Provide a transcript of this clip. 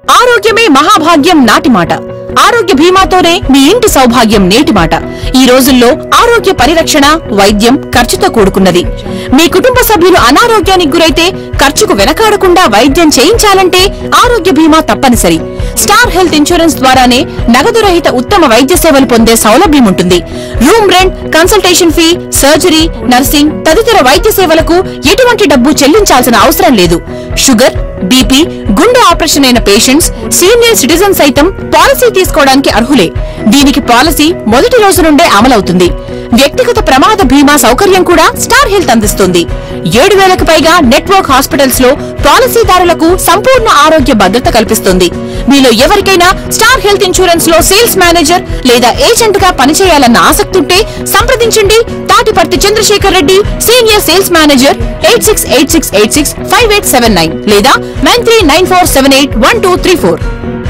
ఆరోగ్యమే మహాభాగ్యం నాటి మాట ఆరోగ్య బీమాతోనే మీ ఇంటి సౌభాగ్యం నేటి మాట ఈ రోజుల్లో ఆరోగ్య పరిరక్షణ వైద్యం ఖర్చుతో కూడుకున్నది మీ కుటుంబ సభ్యులు అనారోగ్యానికి గురైతే ఖర్చుకు వెనకాడకుండా వైద్యం చేయించాలంటే ఆరోగ్య బీమా తప్పనిసరి స్టార్ హెల్త్ ఇన్సూరెన్స్ ద్వారానే నగదు రహిత ఉత్తమ వైద్య సేవలు పొందే సౌలభ్యం ఉంటుంది room rent consultation fee surgery nursing తదితర వైద్య సేవలకు ఎటువంటి డబ్బు చెల్లించాల్సిన అవసరం లేదు షుగర్ బీపీ గుండె ఆపరేషన్ అయిన పేషెంట్స్ సీనియర్ సిటిజన్ సైతం పాలసీ తీసుకోవడానికి అర్హులే దీనికి పాలసీ మొదటి రోజు నుండే అమలవుతుంది వ్యక్తిగత ప్రమాద బీమా సౌకర్యం కూడా స్టార్ హెల్త్ అందిస్తుంది ఏడు వేలకు పైగా నెట్వర్క్ హాస్పిటల్స్ లో పాలసీదారులకు సంపూర్ణ ఆరోగ్య భద్రత కల్పిస్తుంది మీలో ఎవరికైనా స్టార్ హెల్త్ ఇన్సూరెన్స్ లో సేల్స్ మేనేజర్ లేదా ఏజెంట్ గా పనిచేయాలన్న ఆసక్తి ఉంటే సంప్రదించండి Tatiparthi Chandrasekhar Reddy senior sales manager eight six eight six eight six five eight seven nine లేదా nine three nine four seven eight one two three four